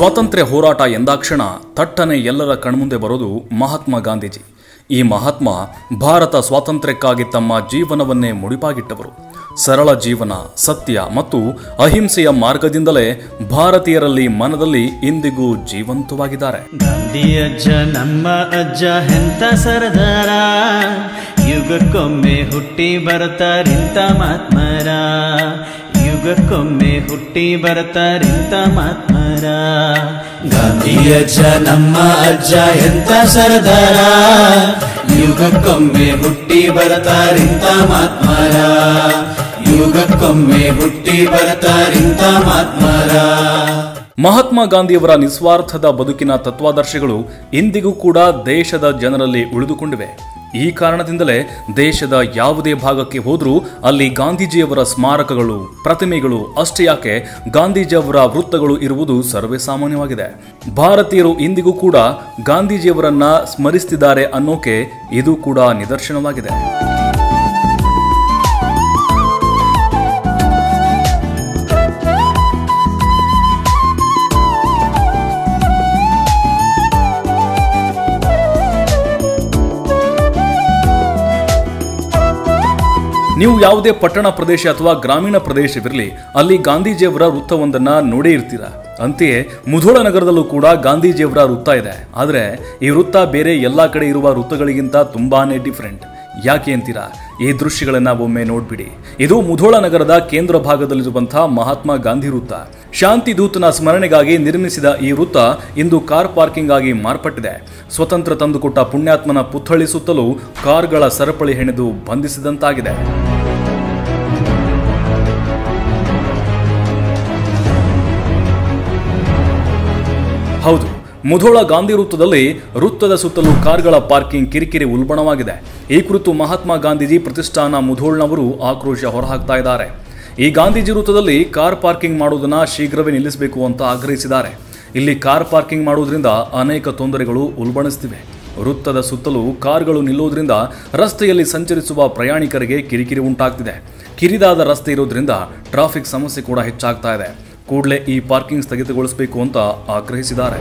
ಸ್ವಾತಂತ್ರ್ಯ ಹೋರಾಟ ಎಂದಾಕ್ಷಣ ತಟ್ಟನೆ ಎಲ್ಲರ ಕಣ್ಮುಂದೆ ಬರೋದು ಮಹಾತ್ಮ ಗಾಂಧೀಜಿ ಈ ಮಹಾತ್ಮ ಭಾರತ ಸ್ವಾತಂತ್ರ್ಯಕ್ಕಾಗಿ ತಮ್ಮ ಜೀವನವನ್ನೇ ಮುಡಿಪಾಗಿಟ್ಟವರು ಸರಳ ಜೀವನ ಸತ್ಯ ಮತ್ತು ಅಹಿಂಸೆಯ ಮಾರ್ಗದಿಂದಲೇ ಭಾರತೀಯರಲ್ಲಿ ಮನದಲ್ಲಿ ಇಂದಿಗೂ ಜೀವಂತವಾಗಿದ್ದಾರೆ ಗಾಂಧಿ ಅಜ್ಜ ನಮ್ಮ ಅಜ್ಜ ಎಂತ ಸರದಾರ ಯುಗಕ್ಕೊಮ್ಮೆ ಹುಟ್ಟಿ ಬರ್ತಾರಿಂತ ಮಾತ್ಮರ ಯುಗಕ್ಕೊಮ್ಮೆ ಹುಟ್ಟಿ ಬರ್ತಾರಿಂತ ಮಾತ್ಮರ ಗಾಂಧಿ ಅಜ್ಜ ನಮ್ಮ ಅಜ್ಜ ಎಂತ ಸರದಾರ ಯುಗಕ್ಕೊಮ್ಮೆ ಹುಟ್ಟಿ ಬರ್ತಾರಿಂತ ಮಾತ್ಮರ ಯುಗಕ್ಕೊಮ್ಮೆ ಹುಟ್ಟಿ ಬರ್ತಾರಿಂತ ಮಾತ್ಮರ ಮಹಾತ್ಮ ಗಾಂಧಿಯವರ ನಿಸ್ವಾರ್ಥದ ಬದುಕಿನ ತತ್ವಾದರ್ಶಗಳು ಇಂದಿಗೂ ಕೂಡ ದೇಶದ ಜನರಲ್ಲಿ ಉಳಿದುಕೊಂಡಿವೆ ಈ ಕಾರಣದಿಂದಲೇ ದೇಶದ ಯಾವುದೇ ಭಾಗಕ್ಕೆ ಹೋದರೂ ಅಲ್ಲಿ ಗಾಂಧೀಜಿಯವರ ಸ್ಮಾರಕಗಳು ಪ್ರತಿಮೆಗಳು ಅಷ್ಟೇ ಯಾಕೆ ಗಾಂಧೀಜಿಯವರ ವೃತ್ತಗಳು ಇರುವುದು ಸರ್ವೇ ಸಾಮಾನ್ಯವಾಗಿದೆ ಭಾರತೀಯರು ಇಂದಿಗೂ ಕೂಡ ಗಾಂಧೀಜಿಯವರನ್ನ ಸ್ಮರಿಸ್ತಿದ್ದಾರೆ ಅನ್ನೋಕೆ ಇದು ಕೂಡ ನಿದರ್ಶನವಾಗಿದೆ ನೀವು ಯಾವುದೇ ಪಟ್ಟಣ ಪ್ರದೇಶ ಅಥವಾ ಗ್ರಾಮೀಣ ಪ್ರದೇಶವಿರಲಿ ಅಲ್ಲಿ ಗಾಂಧೀಜಿಯವರ ವೃತ್ತವೊಂದನ್ನ ನೋಡೇ ಇರ್ತೀರ ಅಂತೆಯೇ ಮುಧೋಳ ನಗರದಲ್ಲೂ ಕೂಡ ಗಾಂಧೀಜಿಯವರ ವೃತ್ತ ಇದೆ ಆದರೆ ಈ ವೃತ್ತ ಬೇರೆ ಎಲ್ಲಾ ಕಡೆ ಇರುವ ವೃತ್ತಗಳಿಗಿಂತ ತುಂಬಾನೇ ಡಿಫ್ರೆಂಟ್ ಯಾಕೆ ಅಂತೀರಾ ಈ ದೃಶ್ಯಗಳನ್ನ ಒಮ್ಮೆ ನೋಡ್ಬಿಡಿ ಇದು ಮುಧೋಳ ನಗರದ ಕೇಂದ್ರ ಭಾಗದಲ್ಲಿರುವಂತಹ ಮಹಾತ್ಮ ಗಾಂಧಿ ವೃತ್ತ ಶಾಂತಿ ದೂತನ ಸ್ಮರಣೆಗಾಗಿ ನಿರ್ಮಿಸಿದ ಈ ವೃತ್ತ ಇಂದು ಕಾರ್ ಪಾರ್ಕಿಂಗ್ ಆಗಿ ಮಾರ್ಪಟ್ಟಿದೆ ಸ್ವತಂತ್ರ ತಂದುಕೊಟ್ಟ ಪುಣ್ಯಾತ್ಮನ ಪುತ್ಥಳಿ ಸುತ್ತಲೂ ಕಾರ್ಗಳ ಸರಪಳಿ ಹೆಣೆದು ಬಂಧಿಸಿದಂತಾಗಿದೆ ಹೌದು ಮುಧೋಳ ಗಾಂಧಿ ವೃತ್ತದಲ್ಲಿ ವೃತ್ತದ ಸುತ್ತಲೂ ಕಾರ್ಗಳ ಪಾರ್ಕಿಂಗ್ ಕಿರಿಕಿರಿ ಉಲ್ಬಣವಾಗಿದೆ ಈ ಕುರಿತು ಮಹಾತ್ಮ ಗಾಂಧೀಜಿ ಪ್ರತಿಷ್ಠಾನ ಮುಧೋಳ್ನವರು ಆಕ್ರೋಶ ಹೊರಹಾಕ್ತಾ ಇದ್ದಾರೆ ಈ ಗಾಂಧೀಜಿ ವೃತ್ತದಲ್ಲಿ ಕಾರ್ ಪಾರ್ಕಿಂಗ್ ಮಾಡುವುದನ್ನ ಶೀಘ್ರವೇ ನಿಲ್ಲಿಸಬೇಕು ಅಂತ ಆಗ್ರಹಿಸಿದ್ದಾರೆ ಇಲ್ಲಿ ಕಾರ್ ಪಾರ್ಕಿಂಗ್ ಮಾಡುವುದರಿಂದ ಅನೇಕ ತೊಂದರೆಗಳು ಉಲ್ಬಣಿಸ್ತಿವೆ ವೃತ್ತದ ಸುತ್ತಲೂ ಕಾರ್ಗಳು ನಿಲ್ಲುವುದರಿಂದ ರಸ್ತೆಯಲ್ಲಿ ಸಂಚರಿಸುವ ಪ್ರಯಾಣಿಕರಿಗೆ ಕಿರಿಕಿರಿ ಉಂಟಾಗ್ತಿದೆ ಕಿರಿದಾದ ರಸ್ತೆ ಇರೋದ್ರಿಂದ ಟ್ರಾಫಿಕ್ ಸಮಸ್ಯೆ ಕೂಡ ಹೆಚ್ಚಾಗ್ತಾ ಇದೆ ಕೂಡಲೇ ಈ ಪಾರ್ಕಿಂಗ್ ಸ್ಥಗಿತಗೊಳಿಸಬೇಕು ಅಂತ ಆಗ್ರಹಿಸಿದ್ದಾರೆ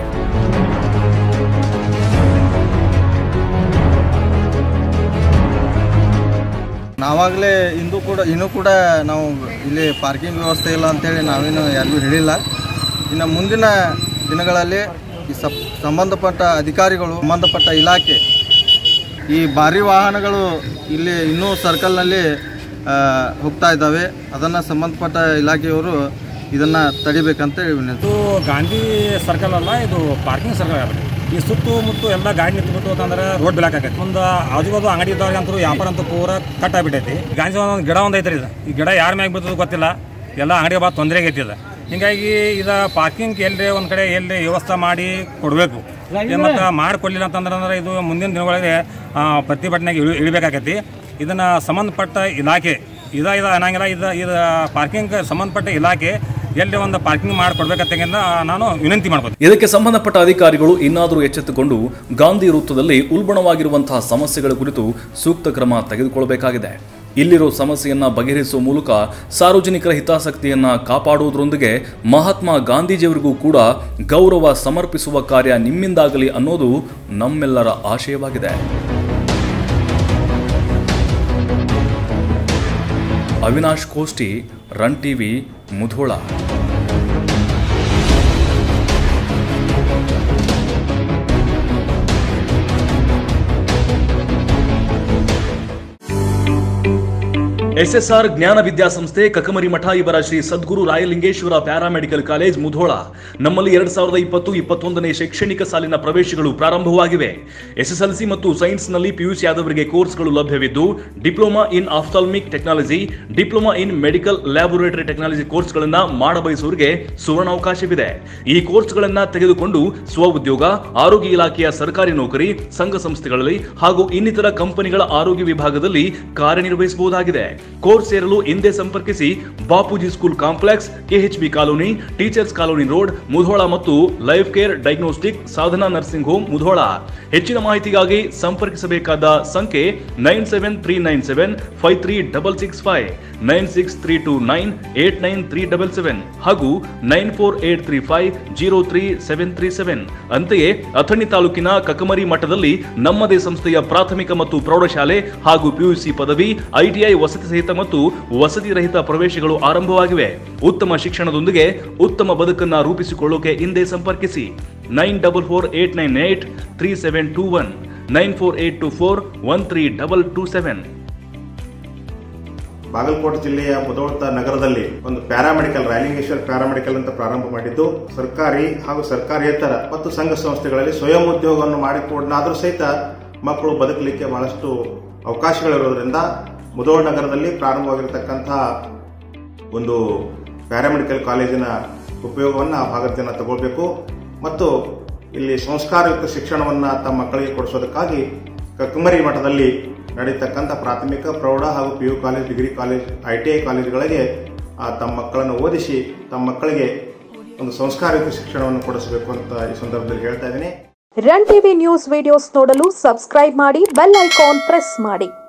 ನಾವಾಗಲೇ ಇಂದು ಕೂಡ ಇನ್ನೂ ಕೂಡ ನಾವು ಇಲ್ಲಿ ಪಾರ್ಕಿಂಗ್ ವ್ಯವಸ್ಥೆ ಇಲ್ಲ ಅಂತೇಳಿ ನಾವೇನು ಯಾರಿಗೂ ಹೇಳಿಲ್ಲ ಇನ್ನು ಮುಂದಿನ ದಿನಗಳಲ್ಲಿ ಈ ಸಬ್ ಸಂಬಂಧಪಟ್ಟ ಅಧಿಕಾರಿಗಳು ಸಂಬಂಧಪಟ್ಟ ಇಲಾಖೆ ಈ ಭಾರಿ ವಾಹನಗಳು ಇಲ್ಲಿ ಇನ್ನೂ ಸರ್ಕಲ್ನಲ್ಲಿ ಆ, ಹೋಗ್ತಾ ಇದ್ದಾವೆ ಅದನ್ನು ಸಂಬಂಧಪಟ್ಟ ಇಲಾಖೆಯವರು ಇದನ್ನು ತಡಿಬೇಕಂತ ಹೇಳಿ ವಿನಂತಿ ಇದು ಗಾಂಧಿ ಸರ್ಕಲ್ ಅಲ್ಲ ಇದು ಪಾರ್ಕಿಂಗ್ ಸರ್ಕಲ್ ಅದ ಈ ಸುತ್ತಮುತ್ತ ಎಲ್ಲ ಗಾಡಿ ನಿಂತ್ಬಿಟ್ಟು ಅಂತಂದ್ರೆ ರೋಡ್ ಬ್ಲಾಕ್ ಆಗೈತೆ ಒಂದು ಆಜು ಬಾಜು ಅಂಗಡಿ ಇದ್ದವ್ರಿಗೆ ಅಂತೂ ವ್ಯಾಪಾರ ಅಂತೂ ಪೂರ ಕಟ್ ಆಗ್ಬಿಟ್ಟೈತಿ ಗಾಂಧಿ ಒಂದು ಗಿಡ ಒಂದು ಐತ್ರಿ ಇದು ಈ ಗಿಡ ಯಾರ ಮ್ಯಾಗ ಬೀಳ್ತದ ಗೊತ್ತಿಲ್ಲ ಎಲ್ಲ ಅಂಗಡಿ ಭಾಳ ತೊಂದರೆ ಆಗೈತಿ ಇದು ಹಿಂಗಾಗಿ ಇದು ಪಾರ್ಕಿಂಗ್ ಎಲ್ಲಿ ಒಂದು ಕಡೆ ಎಲ್ಲಿ ವ್ಯವಸ್ಥೆ ಮಾಡಿ ಕೊಡಬೇಕು ಮತ್ತು ಮಾಡಿಕೊಡ್ಲಿಲ್ಲ ಅಂತಂದ್ರೆ ಅಂದ್ರೆ ಇದು ಮುಂದಿನ ದಿನಗಳಿಗೆ ಆ, ಪ್ರತಿಭಟನೆಗೆ ಇಳಿ ಇಳಿಬೇಕಾಗೈತಿ ಇದನ್ನು ಸಂಬಂಧಪಟ್ಟ ಇಲಾಖೆ ಇದ ಇದು ಅನ್ನಂಗಿಲ್ಲ ಇದು ಇದು ಪಾರ್ಕಿಂಗ್ ಸಂಬಂಧಪಟ್ಟ ಇಲಾಖೆ ಎಲ್ಲಿ ಒಂದು ಪಾರ್ಕಿಂಗ್ ಮಾಡಿಕೊಡ್ಬೇಕಂತ ನಾನು ವಿನಂತಿ ಮಾಡ್ಬೋದು ಇದಕ್ಕೆ ಸಂಬಂಧಪಟ್ಟ ಅಧಿಕಾರಿಗಳು ಇನ್ನಾದರೂ ಎಚ್ಚೆತ್ತುಕೊಂಡು ಗಾಂಧಿ ವೃತ್ತದಲ್ಲಿ ಉಲ್ಬಣವಾಗಿರುವಂತಹ ಸಮಸ್ಯೆಗಳ ಕುರಿತು ಸೂಕ್ತ ಕ್ರಮ ತೆಗೆದುಕೊಳ್ಳಬೇಕಾಗಿದೆ ಇಲ್ಲಿರೋ ಸಮಸ್ಯೆಯನ್ನ ಬಗೆಹರಿಸುವ ಮೂಲಕ ಸಾರ್ವಜನಿಕರ ಹಿತಾಸಕ್ತಿಯನ್ನ ಕಾಪಾಡುವುದರೊಂದಿಗೆ ಮಹಾತ್ಮ ಗಾಂಧೀಜಿಯವರಿಗೂ ಕೂಡ ಗೌರವ ಸಮರ್ಪಿಸುವ ಕಾರ್ಯ ನಿಮ್ಮಿಂದಾಗಲಿ ಅನ್ನೋದು ನಮ್ಮೆಲ್ಲರ ಆಶಯವಾಗಿದೆ Avinash Koshti run TV Mudhol SSR ಜ್ಞಾನ ವಿದ್ಯಾಸಂಸ್ಥೆ ಕಕಮರಿ ಮಠ ಇವರ ಶ್ರೀ ಸದ್ಗುರು ರಾಯಲಿಂಗೇಶ್ವರ ಪ್ಯಾರಾಮೆಡಿಕಲ್ ಕಾಲೇಜ್ ಮುಧೋಳ ನಮ್ಮಲ್ಲಿ ಎರಡ್ ಸಾವಿರದ ಇಪ್ಪತ್ತು ಇಪ್ಪತ್ತೊಂದನೇ ಶೈಕ್ಷಣಿಕ ಸಾಲಿನ ಪ್ರವೇಶಗಳು ಪ್ರಾರಂಭವಾಗಿವೆ ಎಸ್ಎಸ್ಎಲ್ಸಿ ಮತ್ತು ಸೈನ್ಸ್ನಲ್ಲಿ ಪಿಯುಸಿ ಆದವರಿಗೆ ಕೋರ್ಸ್ಗಳು ಲಭ್ಯವಿದ್ದು diploma in ophthalmic technology diploma in medical laboratory technology ಕೋರ್ಸ್ಗಳನ್ನ ಮಾಡಬಯಸುವವರಿಗೆ ಸುವರ್ಣಾವಕಾಶವಿದೆ ಈ ಕೋರ್ಸ್ಗಳನ್ನ ತೆಗೆದುಕೊಂಡು ಸ್ವಉದ್ಯೋಗ ಆರೋಗ್ಯ ಇಲಾಖೆಯ ಸರ್ಕಾರಿ ನೌಕರಿ ಸಂಘ ಸಂಸ್ಥೆಗಳಲ್ಲಿ ಹಾಗೂ ಇನ್ನಿತರ ಕಂಪನಿಗಳ ಆರೋಗ್ಯ ವಿಭಾಗದಲ್ಲಿ ಕಾರ್ಯನಿರ್ವಹಿಸಬಹುದಾಗಿದೆ ಕೋರ್ಸ್ ಸೇರಲು ಹಿಂದೆ ಸಂಪರ್ಕಿಸಿ Bapuji school complex KHB colony teachers colony road Mudhol ಮತ್ತು life care diagnostic Sadhana nursing home Mudhol ಹೆಚ್ಚಿನ ಮಾಹಿತಿಗಾಗಿ ಸಂಪರ್ಕಿಸಬೇಕಾದ ಸಂಖ್ಯೆ nine seven three nine seven five three double six five nine six three two nine eight nine three double seven ಹಾಗೂ nine four eight three five zero three seven three seven ಅಂತೆಯೇ ಅಥಣಿ ತಾಲೂಕಿನ ಕಕಮರಿ ಮಠದಲ್ಲಿ ನಮ್ಮದೇ ಸಂಸ್ಥೆಯ ಪ್ರಾಥಮಿಕ ಮತ್ತು ಪ್ರೌಢಶಾಲೆ ಹಾಗೂ ಪಿಯುಸಿ ಪದವಿ ಐಟಿಐ ವಸತಿ ಸಹಿತ ಮತ್ತು ವಸತಿ ರಹಿತ ಪ್ರವೇಶಗಳು ಆರಂಭವಾಗಿವೆ ಉತ್ತಮ ಶಿಕ್ಷಣದೊಂದಿಗೆ ಉತ್ತಮ ಬದುಕನ್ನ ರೂಪಿಸಿಕೊಳ್ಳೋಕೆ ಹಿಂದೆ ಸಂಪರ್ಕಿಸಿ nine double four eight nine eight three seven two one nine four eight two four one three double two seven Bagalkot ಜಿಲ್ಲೆಯ ಮುದೋಳ್ತ ನಗರದಲ್ಲಿ ಒಂದು ಪ್ಯಾರಾಮೆಡಿಕಲ್ ರಾಯಲಿಂಗೇಶ್ವರ್ ಪ್ಯಾರಾಮೆಡಿಕಲ್ ಅಂತ ಪ್ರಾರಂಭ ಮಾಡಿದ್ದು ಸರ್ಕಾರಿ ಹಾಗೂ ಸರ್ಕಾರೇತರ ಮತ್ತು ಸಂಘ ಸಂಸ್ಥೆಗಳಲ್ಲಿ ಸ್ವಯಂ ಉದ್ಯೋಗವನ್ನು ಮಾಡಿಕೊಂಡಾದ್ರೂ ಸಹಿತ ಮಕ್ಕಳು ಬದುಕಲಿಕ್ಕೆ ಬಹಳಷ್ಟು ಅವಕಾಶಗಳಿರೋದ್ರಿಂದ ಮುದೋಳ್ ನಗರದಲ್ಲಿ ಪ್ರಾರಂಭವಾಗಿರತಕ್ಕಂತಹ ಒಂದು ಪ್ಯಾರಾಮೆಡಿಕಲ್ ಕಾಲೇಜಿನ ಉಪಯೋಗವನ್ನು ಆ ಭಾಗದ ಜನ ತಗೊಳ್ಬೇಕು ಮತ್ತು ಇಲ್ಲಿ ಸಂಸ್ಕಾರಯುಕ್ತ ಶಿಕ್ಷಣವನ್ನು ತಮ್ಮ ಮಕ್ಕಳಿಗೆ ಕೊಡಿಸೋದಕ್ಕಾಗಿ ಕಕ್ಕಮರಿ ಮಠದಲ್ಲಿ ನಡೀತಕ್ಕಂಥ ಪ್ರಾಥಮಿಕ ಪ್ರೌಢ ಹಾಗೂ P U college degree college I T I ಕಾಲೇಜುಗಳಿಗೆ ಆ, ತಮ್ಮ ಮಕ್ಕಳನ್ನು ಓದಿಸಿ ತಮ್ಮ ಮಕ್ಕಳಿಗೆ ಒಂದು ಸಂಸ್ಕಾರಯುಕ್ತ ಶಿಕ್ಷಣವನ್ನು ಕೊಡಿಸಬೇಕು ಅಂತ ಈ ಸಂದರ್ಭದಲ್ಲಿ ಹೇಳ್ತಾ ಇದ್ದೀನಿ ರನ್ ಟಿವಿ ನ್ಯೂಸ್ ವಿಡಿಯೋಸ್ ನೋಡಲು ಸಬ್ಸ್ಕ್ರೈಬ್ ಮಾಡಿ ಬೆಲ್ ಐಕಾನ್ ಪ್ರೆಸ್ ಮಾಡಿ